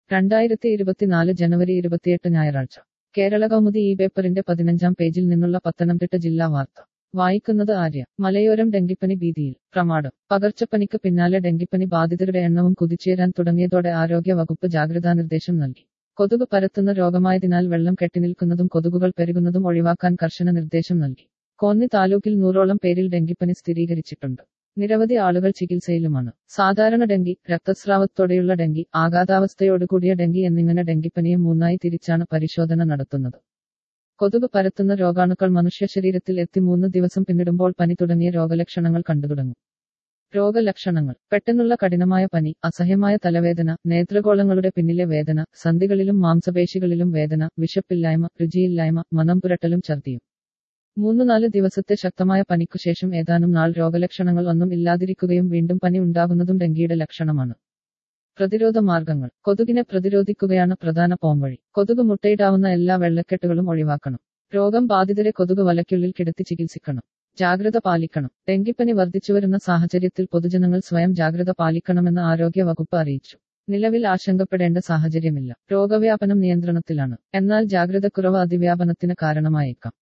രണ്ടായിരത്തി ഇരുപത്തിനാല് ജനുവരി ഇരുപത്തിയെട്ട് ഞായറാഴ്ച കേരള കൗമുദി ഈ പേപ്പറിന്റെ പതിനഞ്ചാം പേജിൽ നിന്നുള്ള പത്തനംതിട്ട ജില്ലാ വാർത്ത വായിക്കുന്നത് ആര്യ മലയോരം ഡെങ്കിപ്പനി ഭീതിയിൽ പ്രമാടം പകർച്ചപ്പനിക്ക് പിന്നാലെ ഡെങ്കിപ്പനി ബാധിതരുടെ എണ്ണവും കുതിച്ചുയരാൻ തുടങ്ങിയതോടെ ആരോഗ്യ വകുപ്പ് ജാഗ്രതാ നിർദ്ദേശം നൽകി കൊതുക് പരത്തുന്ന രോഗമായതിനാൽ വെള്ളം കെട്ടിനിൽക്കുന്നതും കൊതുകുകൾ പെരുകുന്നതും ഒഴിവാക്കാൻ കർശന നിർദ്ദേശം നൽകി കോന്നി താലൂക്കിൽ നൂറോളം പേരിൽ ഡെങ്കിപ്പനി സ്ഥിരീകരിച്ചിട്ടുണ്ട് നിരവധി ആളുകൾ ചികിത്സയിലുമാണ് സാധാരണ ഡെങ്കി രക്തസ്രാവത്തോടെയുള്ള ഡെങ്കി ആഘാതാവസ്ഥയോടുകൂടിയ ഡെങ്കി എന്നിങ്ങനെ ഡെങ്കിപ്പനിയെ മൂന്നായി തിരിച്ചാണ് പരിശോധന നടത്തുന്നത് കൊതുക് പരത്തുന്ന രോഗാണുക്കൾ മനുഷ്യ ശരീരത്തിൽ എത്തി മൂന്ന് ദിവസം പിന്നിടുമ്പോൾ പനി തുടങ്ങിയ രോഗലക്ഷണങ്ങൾ കണ്ടുതുടങ്ങും രോഗലക്ഷണങ്ങൾ പെട്ടെന്നുള്ള കഠിനമായ പനി അസഹ്യമായ തലവേദന നേത്രഗോളങ്ങളുടെ പിന്നിലെ വേദന സന്ധികളിലും മാംസപേശികളിലും വേദന വിശപ്പില്ലായ്മ രുചിയില്ലായ്മ മനം പുരട്ടലും ഛർദിയും മൂന്ന് നാല് ദിവസത്തെ ശക്തമായ പനിക്കുശേഷം ഏതാനും നാൾ രോഗലക്ഷണങ്ങൾ ഒന്നും ഇല്ലാതിരിക്കുകയും വീണ്ടും പനി ഉണ്ടാകുന്നതും ഡെങ്കിയുടെ ലക്ഷണമാണ് പ്രതിരോധ മാർഗങ്ങൾ കൊതുകിനെ പ്രതിരോധിക്കുകയാണ് പ്രധാന പോംവഴി കൊതുക് മുട്ടയിടാവുന്ന എല്ലാ വെള്ളക്കെട്ടുകളും ഒഴിവാക്കണം രോഗം ബാധിതരെ കൊതുക് വലയ്ക്കുള്ളിൽ കിടത്തി ചികിത്സിക്കണം ജാഗ്രത പാലിക്കണം ഡെങ്കിപ്പനി വർദ്ധിച്ചുവരുന്ന സാഹചര്യത്തിൽ പൊതുജനങ്ങൾ സ്വയം ജാഗ്രത പാലിക്കണമെന്ന് ആരോഗ്യ വകുപ്പ് അറിയിച്ചു നിലവിൽ ആശങ്കപ്പെടേണ്ട സാഹചര്യമില്ല രോഗവ്യാപനം നിയന്ത്രണത്തിലാണ് എന്നാൽ ജാഗ്രതക്കുറവ് അതിവ്യാപനത്തിന് കാരണമായേക്കാം